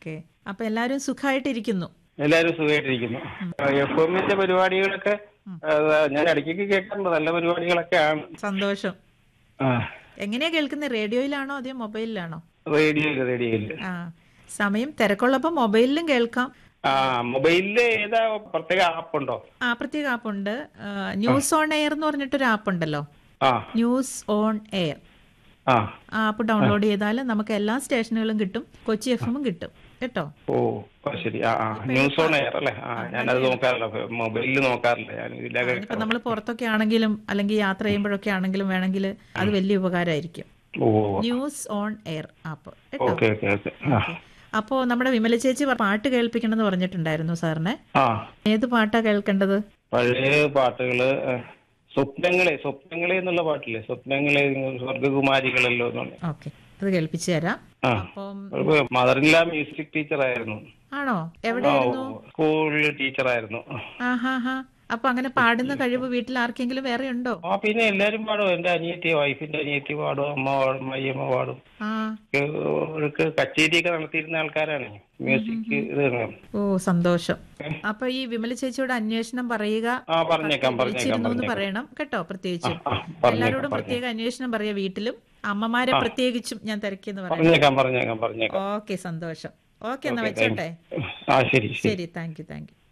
okay അപ്പൊ എല്ലാരും സുഖമായിട്ടിരിക്കുന്നു എല്ലാവരും സുഖമായിട്ടിരിക്കുന്നു എഫ് എമ്മിന്റെ പരിപാടികളൊക്കെ ആ, ഞാൻ ഇടയ്ക്കൊക്കെ കേൾക്കാറുണ്ട് നല്ല പരിപാടികളൊക്കെയാണ് സന്തോഷം ആ എങ്ങനെയാ കേൾക്കുന്നത് റേഡിയോയിലാണോ അതോ മൊബൈലിലാണോ റേഡിയോയില് റേഡിയോയില് ആ സമയം തിരക്കുള്ളപ്പോ മൊബൈലിലും കേൾക്കാം ആ മൊബൈലില് ഏതാ പ്രത്യേക ആപ്പ് ഉണ്ടോ ആ പ്രത്യേക ആപ്പുണ്ട് ന്യൂസ് ഓൺ എയർ എന്ന് പറഞ്ഞിട്ടൊരു ആപ്പ് ഉണ്ടല്ലോ ആ ന്യൂസ് ഓൺ എയർ ആ ആ ആപ്പ് ഡൗൺലോഡ് ചെയ്താൽ നമുക്ക് എല്ലാ സ്റ്റേഷനുകളും കിട്ടും കൊച്ചി എഫ് എമ്മും കിട്ടും കേട്ടോ ഓ ആ, ശരി ആ ആ ന്യൂസ് ഓൺ എയർ അല്ലേ ആ ഞാനത് നോക്കാറില്ല മൊബൈലിൽ നോക്കാറില്ല ഞാൻ ഇതിലൊക്കെ ഇപ്പൊ നമ്മൾ പുറത്തൊക്കെ ആണെങ്കിലും അല്ലെങ്കിൽ യാത്ര ചെയ്യുമ്പോഴൊക്കെ ആണെങ്കിലും വേണമെങ്കിൽ അത് വലിയ ഉപകാരമായിരിക്കും ഓ ന്യൂസ് ഓൺ എയർ ആപ്പ് കേട്ടോ ഓക്കെ ഓക്കെ ഓക്കെ ആ അപ്പോ നമ്മുടെ വിമല ചേച്ചി പാട്ട് കേൾപ്പിക്കണം എന്ന് പറഞ്ഞിട്ടുണ്ടായിരുന്നു സാറിനെ ആ ഏത് പാട്ടാ കേൾക്കേണ്ടത് പഴയ പാട്ടുകള് ഏ, സ്വപ്നങ്ങളെ സ്വപ്നങ്ങളെ എന്നുള്ള പാട്ടില്ലേ സ്വപ്നങ്ങളെ സ്വർഗകുമാരികളല്ലോ എന്നുള്ള ഓക്കെ അത് കേൾപ്പിച്ചു തരാം ആ അപ്പം മദറില്ല മ്യൂസിക് ടീച്ചറായിരുന്നു ആണോ എവിടെയായിരുന്നു സ്കൂളിൽ ടീച്ചറായിരുന്നു ആഹാ ഹാ അപ്പൊ അങ്ങനെ പാടുന്ന കഴിവ് വീട്ടിൽ ആർക്കെങ്കിലും വേറെ ഉണ്ടോ ആ പിന്നെ എല്ലാരും പാടും എന്റെ അനിയത്തി വൈഫിന്റെ അനിയത്തി പാടും അമ്മ പാടും അയ്യമ്മ പാടും ആ അവർക്ക് കച്ചേരിയൊക്കെ നടത്തിയിരുന്ന ആൾക്കാരാണ് മ്യൂസിക് ഇത് ഓ സന്തോഷം അപ്പൊ ഈ വിമല ചേച്ചിയോട് അന്വേഷണം പറയുക ആ പറഞ്ഞേക്കാം പറഞ്ഞേക്കാം വിളിച്ചിരുന്നു എന്ന് പറഞ്ഞേക്കാം പറയണം കേട്ടോ പ്രത്യേകിച്ചും ആ പറഞ്ഞേക്കാം എല്ലാരോടും പറഞ്ഞേക്കാം പ്രത്യേക അന്വേഷണം പറയാ വീട്ടിലും അമ്മമാരെ പ്രത്യേകിച്ചും ഞാൻ തിരക്കിയെന്ന് പറയാം പറഞ്ഞേക്കാം പറഞ്ഞേക്കാം പറഞ്ഞേക്കാം ഓക്കെ സന്തോഷം ഓക്കെ എന്നാ Okay, thank വെച്ചോട്ടെ ആ ശരി ശരി ശരി താങ്ക് യു താങ്ക് യു